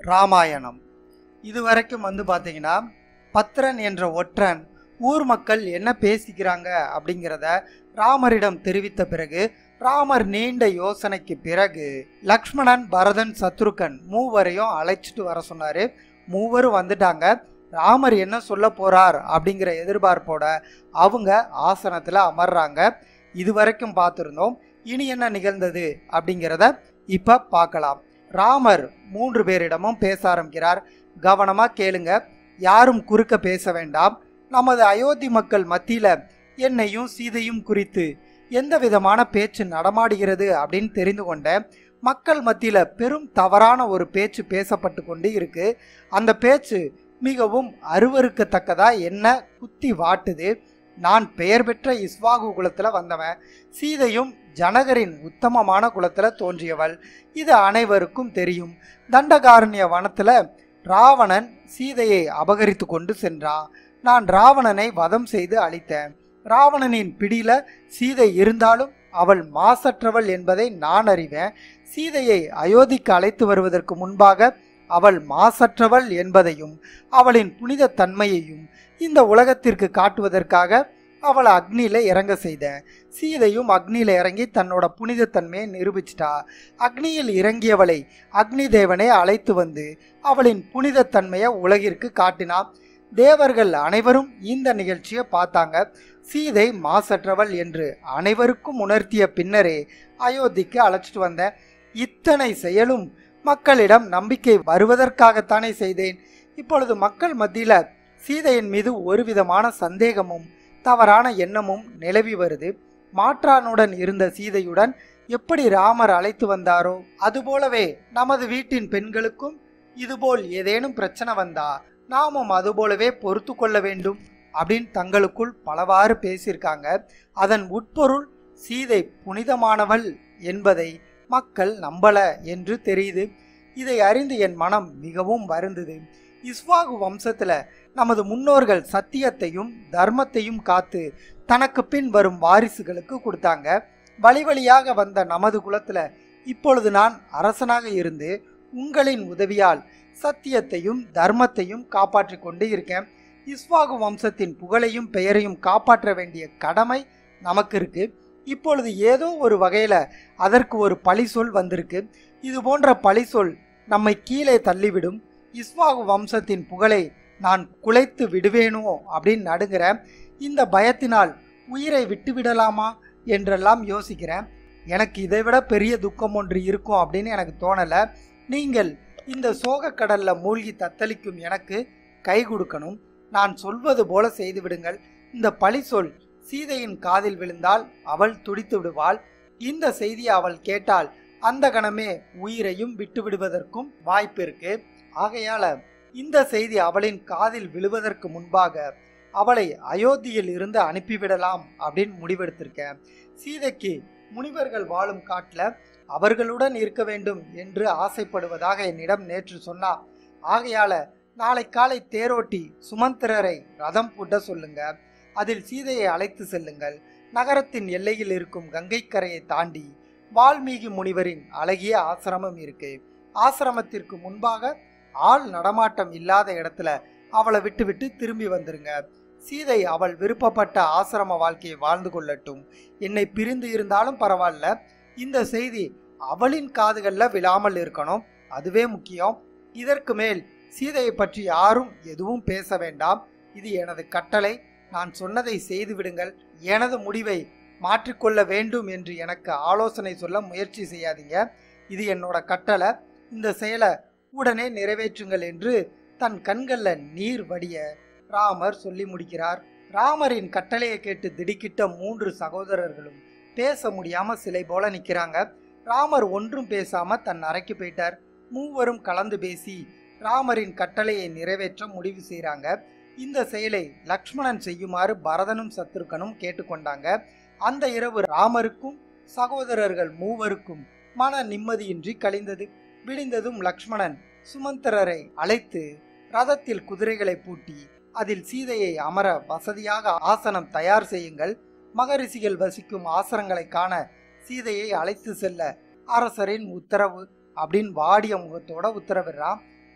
ராமாயணம் இதுவரைக்கும் வந்து பார்த்தீங்கன்னா பத்ரன் என்ற ஒற்றன் ஊர் மக்கள் என்ன பேசிக்கிறாங்க அப்படிங்கிறத ராமரிடம் தெரிவித்த பிறகு ராமர் நீண்ட யோசனைக்கு பிறகு லக்ஷ்மணன் பரதன் சத்ருகன் மூவரையும் அழைச்சிட்டு வர சொன்னார் மூவரும் வந்துட்டாங்க ராமர் என்ன சொல்ல போறார் அப்படிங்கிற எதிர்பார்ப்போட அவங்க ஆசனத்தில் அமர்றாங்க இதுவரைக்கும் பார்த்துருந்தோம் இனி என்ன நிகழ்ந்தது அப்படிங்கிறத இப்போ பார்க்கலாம் ராமர் மூன்று பேரிடமும் பேச ஆரம்பிக்கிறார் கவனமாக கேளுங்க யாரும் குறுக்க பேச வேண்டாம் நமது அயோத்தி மக்கள் மத்தியில் என்னையும் சீதையும் குறித்து எந்த விதமான பேச்சு நடமாடுகிறது அப்படின்னு தெரிந்து கொண்டேன் மக்கள் மத்தியில் பெரும் தவறான ஒரு பேச்சு பேசப்பட்டு கொண்டு இருக்கு அந்த பேச்சு மிகவும் அருவருக்கத்தக்கதா என்ன குத்தி வாட்டுது நான் பெயர் பெற்ற இஸ்வாகு குலத்தில் வந்தவன் சீதையும் ஜனகரின் உத்தமமான குலத்தில் தோன்றியவள் இது அனைவருக்கும் தெரியும் தண்டகாரண்ய வனத்தில் ராவணன் சீதையை அபகரித்து கொண்டு சென்றான் நான் ராவணனை வதம் செய்து அழித்தேன் ராவணனின் பிடியில சீதை இருந்தாலும் அவள் மாசற்றவள் என்பதை நான் அறிவேன் சீதையை அயோத்திக்கு அழைத்து வருவதற்கு முன்பாக அவள் மாசற்றவள் என்பதையும் அவளின் புனித தன்மையையும் இந்த உலகத்திற்கு காட்டுவதற்காக அவளை அக்னியில இறங்க செய்தேன் சீதையும் அக்னியில இறங்கி தன்னோட புனித தன்மையை நிரூபிச்சிட்டா அக்னியில் இறங்கியவளை அக்னி தேவனை அழைத்து வந்து அவளின் புனித தன்மையை உலகிற்கு காட்டினான் தேவர்கள் அனைவரும் இந்த நிகழ்ச்சியை பார்த்தாங்க சீதை மாசற்றவள் என்று அனைவருக்கும் உணர்த்திய பின்னரே அயோத்திக்கு அழைச்சிட்டு வந்தேன் இத்தனை செயலும் மக்களிடம் நம்பிக்கை வருவதற்காகத்தானே செய்தேன் இப்பொழுது மக்கள் மத்தியில் சீதையின் மீது ஒரு விதமான சந்தேகமும் தவறான எண்ணமும் நிலவி வருது மாற்றானுடன் இருந்த சீதையுடன் எப்படி ராமர் அழைத்து வந்தாரோ அதுபோலவே நமது வீட்டின் பெண்களுக்கும் இதுபோல் ஏதேனும் பிரச்சனை வந்தா நாமும் அதுபோலவே பொறுத்து கொள்ள வேண்டும் அப்படின்னு தங்களுக்குள் பலவாறு பேசியிருக்காங்க அதன் உட்பொருள் சீதை புனிதமானவள் என்பதை மக்கள் நம்பல என்று தெரியுது இதை அறிந்து என் மனம் மிகவும் வருந்தது இஸ்வாகு வம்சத்துல நமது முன்னோர்கள் சத்தியத்தையும் தர்மத்தையும் காத்து தனக்கு பின் வரும் வாரிசுகளுக்கு கொடுத்தாங்க வழி வழியாக வந்த நமது குலத்துல இப்பொழுது நான் அரசனாக இருந்து உங்களின் உதவியால் சத்தியத்தையும் தர்மத்தையும் காப்பாற்றி கொண்டு இருக்கேன் இஸ்வாகு வம்சத்தின் புகழையும் பெயரையும் காப்பாற்ற வேண்டிய கடமை நமக்கு இருக்கு இப்பொழுது ஏதோ ஒரு வகையில அதற்கு ஒரு பழி சொல் வந்திருக்கு இது போன்ற பழி சொல் நம்மை கீழே தள்ளிவிடும் இஸ்வாகு வம்சத்தின் புகழை நான் குலைத்து விடுவேனோ அப்படின்னு நடுங்கிறேன் இந்த பயத்தினால் உயிரை விட்டு விடலாமா என்றெல்லாம் யோசிக்கிறேன் எனக்கு இதைவிட பெரிய துக்கம் ஒன்று இருக்கும் அப்படின்னு எனக்கு தோணலை நீங்கள் இந்த சோக கடல்ல மூழ்கி தத்தளிக்கும் எனக்கு கை கொடுக்கணும் நான் சொல்வது போல செய்து விடுங்கள் இந்த பழி சொல் சீதையின் காதில் விழுந்தால் அவள் துடித்து விடுவாள் இந்த செய்தியை அவள் கேட்டால் அந்த கணமே உயிரையும் விட்டு விடுவதற்கும் வாய்ப்பு இருக்கு ஆகையால இந்த செய்தி அவளின் காதில் விழுவதற்கு முன்பாக அவளை அயோத்தியில் இருந்து அனுப்பிவிடலாம் அப்படின்னு முடிவெடுத்திருக்கேன் சீதைக்கு முனிவர்கள் வாழும் காட்டில் அவர்களுடன் இருக்க வேண்டும் என்று ஆசைப்படுவதாக என்னிடம் நேற்று சொன்னா ஆகையால நாளை காலை தேரோட்டி சுமந்திரரை ரதம் பூட்ட சொல்லுங்க அதில் சீதையை அழைத்து செல்லுங்கள் நகரத்தின் எல்லையில் இருக்கும் கங்கைக்கரையை தாண்டி வால்மீகி முனிவரின் அழகிய ஆசிரமம் இருக்கு ஆசிரமத்திற்கு முன்பாக ஆள் நடமாட்டம் இல்லாத இடத்துல அவளை விட்டுவிட்டு திரும்பி வந்துருங்க சீதை அவள் விருப்பப்பட்ட ஆசிரம வாழ்க்கையை வாழ்ந்து கொள்ளட்டும் என்னை பிரிந்து இருந்தாலும் பரவாயில்ல இந்த செய்தி அவளின் காதுகளில் விழாமல் இருக்கணும் அதுவே முக்கியம் இதற்கு மேல் சீதையை பற்றி யாரும் எதுவும் பேச வேண்டாம் இது எனது கட்டளை நான் சொன்னதை செய்து விடுங்கள் எனது முடிவை மாற்றிக்கொள்ள வேண்டும் என்று எனக்கு ஆலோசனை சொல்ல முயற்சி செய்யாதீங்க இது என்னோட கட்டளை இந்த செயலை உடனே நிறைவேற்றுங்கள் என்று தன் கண்களில் நீர் வடிய ராமர் சொல்லி முடிக்கிறார் ராமரின் கட்டளையை கேட்டு திடுக்கிட்ட மூன்று சகோதரர்களும் பேச முடியாம சிலை போல நிக்கிறாங்க ராமர் ஒன்றும் பேசாம தன் அறைக்கு போயிட்டார் மூவரும் கலந்து பேசி ராமரின் கட்டளையை நிறைவேற்ற முடிவு செய்கிறாங்க இந்த செயலை லக்ஷ்மணன் செய்யுமாறு பரதனும் சத்ருகனும் கேட்டுக்கொண்டாங்க அந்த இரவு ராமருக்கும் சகோதரர்கள் மூவருக்கும் மன நிம்மதியின்றி கழிந்தது விடிந்ததும் லக்ஷ்மணன் சுமந்திரரை அழைத்து ரதத்தில் குதிரைகளை பூட்டி அதில் சீதையை அமர வசதியாக ஆசனம் தயார் செய்யுங்கள் மகரிஷிகள் வசிக்கும் ஆசனங்களை காண சீதையை அழைத்து செல்ல அரசரின் உத்தரவு அப்படின்னு வாடிய முகத்தோட உத்தரவிடுறான்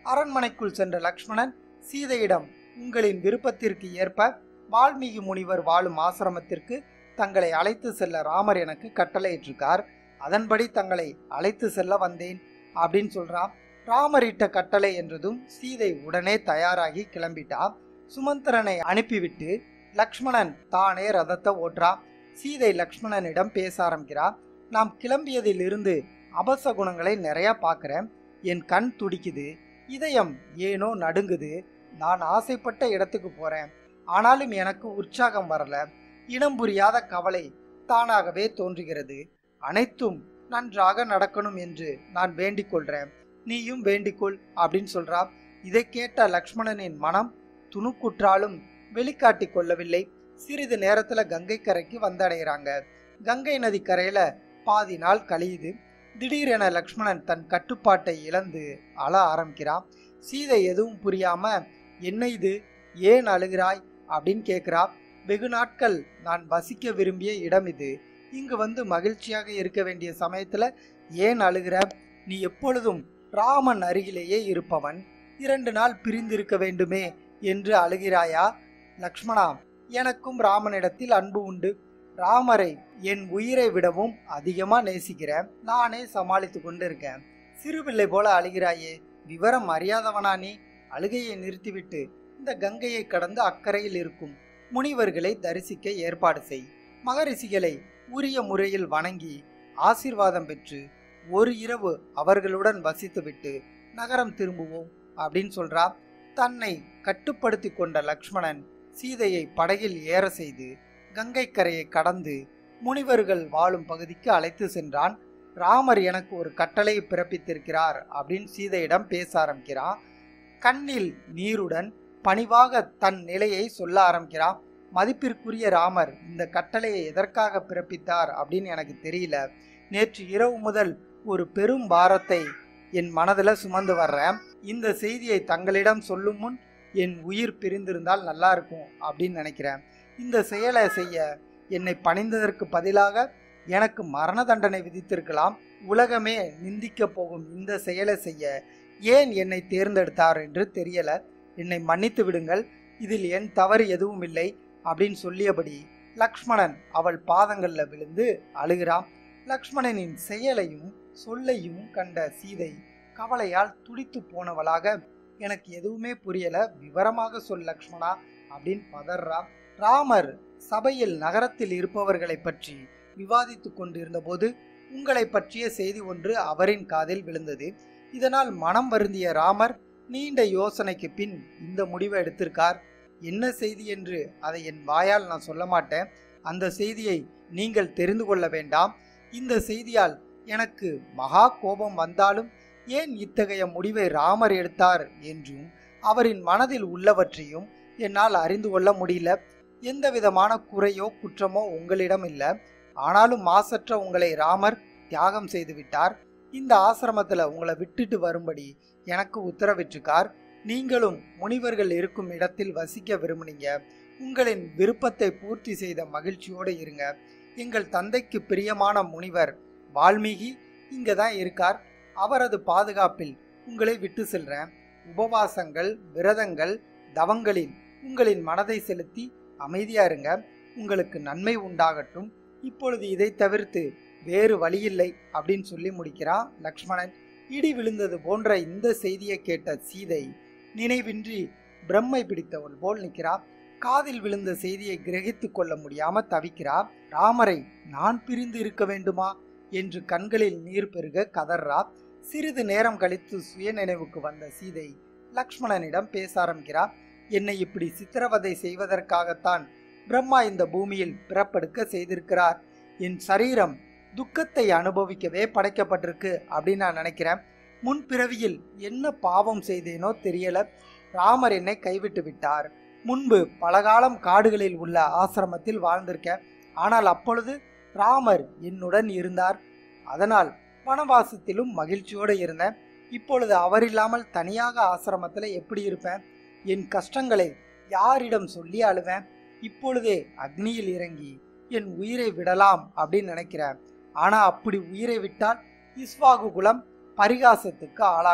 அரண்மனைக்குள் சென்ற லக்ஷ்மணன் சீதையிடம் உங்களின் விருப்பத்திற்கு ஏற்ப வால்மீகி முனிவர் வாழும் ஆசிரமத்திற்கு தங்களை அழைத்து செல்ல ராமர் எனக்கு கட்டளையிட்டிருக்கார் அதன்படி தங்களை அழைத்து செல்ல வந்தேன் அப்படின்னு சொல்றான் ராமர் இட்ட கட்டளை என்றதும் சீதை உடனே தயாராகி கிளம்பிட்டா சுமந்திரனை அனுப்பிவிட்டு லக்ஷ்மணன் தானே ரதத்தை ஓட்டுறா சீதை லக்ஷ்மணனிடம் பேச ஆரம்பிக்கிறா நாம் கிளம்பியதிலிருந்து அபச குணங்களை நிறைய பார்க்குறேன் என் கண் துடிக்குது இதயம் ஏனோ நடுங்குது நான் ஆசைப்பட்ட இடத்துக்கு போறேன் ஆனாலும் எனக்கு உற்சாகம் வரல இனம் புரியாத கவலை தானாகவே தோன்றுகிறது அனைத்தும் நன்றாக நடக்கணும் என்று நான் வேண்டிக் கொள்றேன் நீயும் வேண்டிக்கொள் அப்படின்னு சொல்றா இதை கேட்ட லக்ஷ்மணனின் மனம் துணுக்குற்றாலும் வெளிக்காட்டி கொள்ளவில்லை சிறிது நேரத்துல கங்கை கரைக்கு வந்தடைகிறாங்க கங்கை நதி கரையில பாதி நாள் கழியுது திடீரென லக்ஷ்மணன் தன் கட்டுப்பாட்டை இழந்து அழ ஆரம்பிக்கிறான் சீதை எதுவும் புரியாம என்ன இது ஏன் அழுகிறாய் அப்படின்னு கேட்குறா வெகு நாட்கள் நான் வசிக்க விரும்பிய இடம் இது இங்கு வந்து மகிழ்ச்சியாக இருக்க வேண்டிய சமயத்துல ஏன் அழுகிற நீ எப்பொழுதும் ராமன் அருகிலேயே இருப்பவன் இரண்டு நாள் பிரிந்திருக்க வேண்டுமே என்று அழுகிறாயா லக்ஷ்மணா எனக்கும் ராமனிடத்தில் அன்பு உண்டு ராமரை என் உயிரை விடவும் அதிகமா நேசிக்கிறேன் நானே சமாளித்து கொண்டிருக்கேன் சிறுபிள்ளை போல அழுகிறாயே விவரம் அறியாதவனா நீ அழுகையை நிறுத்திவிட்டு இந்த கங்கையை கடந்து அக்கறையில் இருக்கும் முனிவர்களை தரிசிக்க ஏற்பாடு செய் மகரிஷிகளை உரிய முறையில் வணங்கி ஆசீர்வாதம் பெற்று ஒரு இரவு அவர்களுடன் வசித்துவிட்டு நகரம் திரும்புவோம் அப்படின்னு சொல்றா தன்னை கட்டுப்படுத்தி கொண்ட லக்ஷ்மணன் சீதையை படகில் ஏற செய்து கங்கை கரையை கடந்து முனிவர்கள் வாழும் பகுதிக்கு அழைத்து சென்றான் ராமர் எனக்கு ஒரு கட்டளை பிறப்பித்திருக்கிறார் அப்படின்னு சீதையிடம் பேச ஆரம்பிக்கிறான் கண்ணில் நீருடன் பணிவாக தன் நிலையை சொல்ல ஆரம்பிக்கிறான் மதிப்பிற்குரிய ராமர் இந்த கட்டளையை எதற்காக பிறப்பித்தார் அப்படின்னு எனக்கு தெரியல நேற்று இரவு முதல் ஒரு பெரும் பாரத்தை என் மனதில் சுமந்து வர்றேன் இந்த செய்தியை தங்களிடம் சொல்லும் முன் என் உயிர் பிரிந்திருந்தால் நல்லா இருக்கும் அப்படின்னு நினைக்கிறேன் இந்த செயலை செய்ய என்னை பணிந்ததற்கு பதிலாக எனக்கு மரண தண்டனை விதித்திருக்கலாம் உலகமே நிந்திக்க போகும் இந்த செயலை செய்ய ஏன் என்னை தேர்ந்தெடுத்தார் என்று தெரியல என்னை மன்னித்து விடுங்கள் இதில் என் தவறு எதுவும் இல்லை அப்படின்னு சொல்லியபடி லக்ஷ்மணன் அவள் பாதங்கள்ல விழுந்து அழுகிறான் லக்ஷ்மணனின் செயலையும் சொல்லையும் கண்ட சீதை கவலையால் துடித்து போனவளாக எனக்கு எதுவுமே புரியல விவரமாக சொல் லக்ஷ்மணா அப்படின்னு பதறா ராமர் சபையில் நகரத்தில் இருப்பவர்களை பற்றி விவாதித்து கொண்டிருந்த போது உங்களை பற்றிய செய்தி ஒன்று அவரின் காதில் விழுந்தது இதனால் மனம் வருந்திய ராமர் நீண்ட யோசனைக்கு பின் இந்த முடிவை எடுத்திருக்கார் என்ன செய்தி என்று அதை என் வாயால் நான் சொல்ல மாட்டேன் அந்த செய்தியை நீங்கள் தெரிந்து கொள்ள வேண்டாம் இந்த செய்தியால் எனக்கு மகா கோபம் வந்தாலும் ஏன் இத்தகைய முடிவை ராமர் எடுத்தார் என்றும் அவரின் மனதில் உள்ளவற்றையும் என்னால் அறிந்து கொள்ள முடியல எந்த விதமான குறையோ குற்றமோ உங்களிடம் இல்லை ஆனாலும் மாசற்ற உங்களை ராமர் தியாகம் செய்து விட்டார் இந்த ஆசிரமத்தில் உங்களை விட்டுட்டு வரும்படி எனக்கு உத்தரவிட்டிருக்கார் நீங்களும் முனிவர்கள் இருக்கும் இடத்தில் வசிக்க விரும்புனீங்க உங்களின் விருப்பத்தை பூர்த்தி செய்த மகிழ்ச்சியோடு இருங்க எங்கள் தந்தைக்கு பிரியமான முனிவர் வால்மீகி இங்கே தான் இருக்கார் அவரது பாதுகாப்பில் உங்களை விட்டு செல்றேன் உபவாசங்கள் விரதங்கள் தவங்களில் உங்களின் மனதை செலுத்தி அமைதியா இருங்க உங்களுக்கு நன்மை உண்டாகட்டும் இப்பொழுது இதை தவிர்த்து வேறு வழியில்லை அப்படின்னு சொல்லி முடிக்கிறான் லக்ஷ்மணன் இடி விழுந்தது போன்ற இந்த செய்தியை கேட்ட சீதை நினைவின்றி பிரம்மை பிடித்தவள் போல் நிற்கிறா காதில் விழுந்த செய்தியை கிரகித்து கொள்ள முடியாம தவிக்கிறா ராமரை நான் பிரிந்து இருக்க வேண்டுமா என்று கண்களில் நீர் பெருக கதர்றா சிறிது நேரம் கழித்து சுய நினைவுக்கு வந்த சீதை லக்ஷ்மணனிடம் பேச ஆரம்பிக்கிறா என்னை இப்படி சித்திரவதை செய்வதற்காகத்தான் பிரம்மா இந்த பூமியில் பிறப்பெடுக்க செய்திருக்கிறார் என் சரீரம் துக்கத்தை அனுபவிக்கவே படைக்கப்பட்டிருக்கு அப்படின்னு நான் நினைக்கிறேன் முன்பிறவியில் என்ன பாவம் செய்தேனோ தெரியல ராமர் என்னை கைவிட்டு விட்டார் முன்பு பலகாலம் காடுகளில் உள்ள ஆசிரமத்தில் வாழ்ந்திருக்கேன் ஆனால் அப்பொழுது ராமர் என்னுடன் இருந்தார் அதனால் வனவாசத்திலும் மகிழ்ச்சியோடு இருந்தேன் இப்பொழுது அவர் இல்லாமல் தனியாக ஆசிரமத்தில் எப்படி இருப்பேன் என் கஷ்டங்களை யாரிடம் சொல்லி அழுவேன் இப்பொழுதே அக்னியில் இறங்கி என் உயிரை விடலாம் அப்படின்னு நினைக்கிறேன் ஆனா அப்படி உயிரை விட்டால் இஸ்வாகு குலம் பரிகாசத்துக்கு ஆளாகும்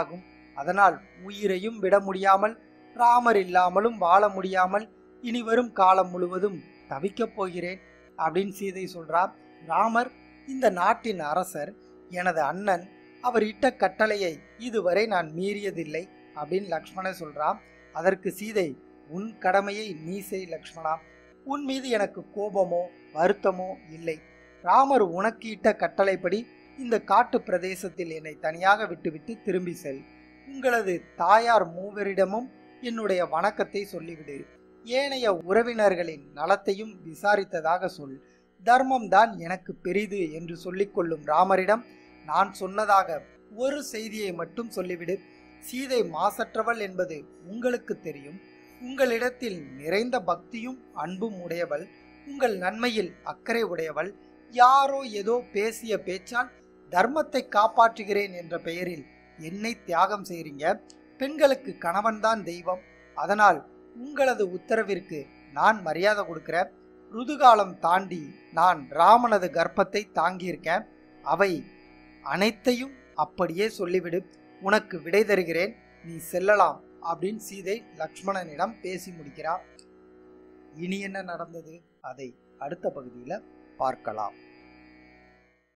அதனால் உயிரையும் விட முடியாமல் ராமர் இல்லாமலும் வாழ முடியாமல் இனி வரும் காலம் முழுவதும் தவிக்கப் போகிறேன் அப்படின்னு சீதை சொல்றா ராமர் இந்த நாட்டின் அரசர் எனது அண்ணன் அவர் இட்ட கட்டளையை இதுவரை நான் மீறியதில்லை அப்படின்னு லக்ஷ்மணன் சொல்றான் அதற்கு சீதை உன் கடமையை நீ செய் லக்ஷ்மணா உன் மீது எனக்கு கோபமோ வருத்தமோ இல்லை ராமர் உனக்கு இட்ட கட்டளைப்படி இந்த காட்டு பிரதேசத்தில் என்னை தனியாக விட்டுவிட்டு திரும்பி செல் உங்களது தாயார் மூவரிடமும் என்னுடைய வணக்கத்தை சொல்லிவிடு ஏனைய உறவினர்களின் நலத்தையும் விசாரித்ததாக சொல் தர்மம்தான் எனக்கு பெரிது என்று சொல்லிக்கொள்ளும் ராமரிடம் நான் சொன்னதாக ஒரு செய்தியை மட்டும் சொல்லிவிடு சீதை மாசற்றவள் என்பது உங்களுக்கு தெரியும் உங்களிடத்தில் நிறைந்த பக்தியும் அன்பும் உடையவள் உங்கள் நன்மையில் அக்கறை உடையவள் யாரோ ஏதோ பேசிய பேச்சால் தர்மத்தை காப்பாற்றுகிறேன் என்ற பெயரில் என்னை தியாகம் செய்றீங்க பெண்களுக்கு கணவன்தான் தெய்வம் அதனால் உங்களது உத்தரவிற்கு நான் மரியாதை கொடுக்கிறேன் ருதுகாலம் தாண்டி நான் ராமனது கர்ப்பத்தை தாங்கியிருக்கேன் அவை அனைத்தையும் அப்படியே சொல்லிவிடு உனக்கு விடை தருகிறேன் நீ செல்லலாம் அப்படின்னு சீதை லக்ஷ்மணனிடம் பேசி முடிக்கிறார் இனி என்ன நடந்தது அதை அடுத்த பகுதியில் பார்க்கலாம்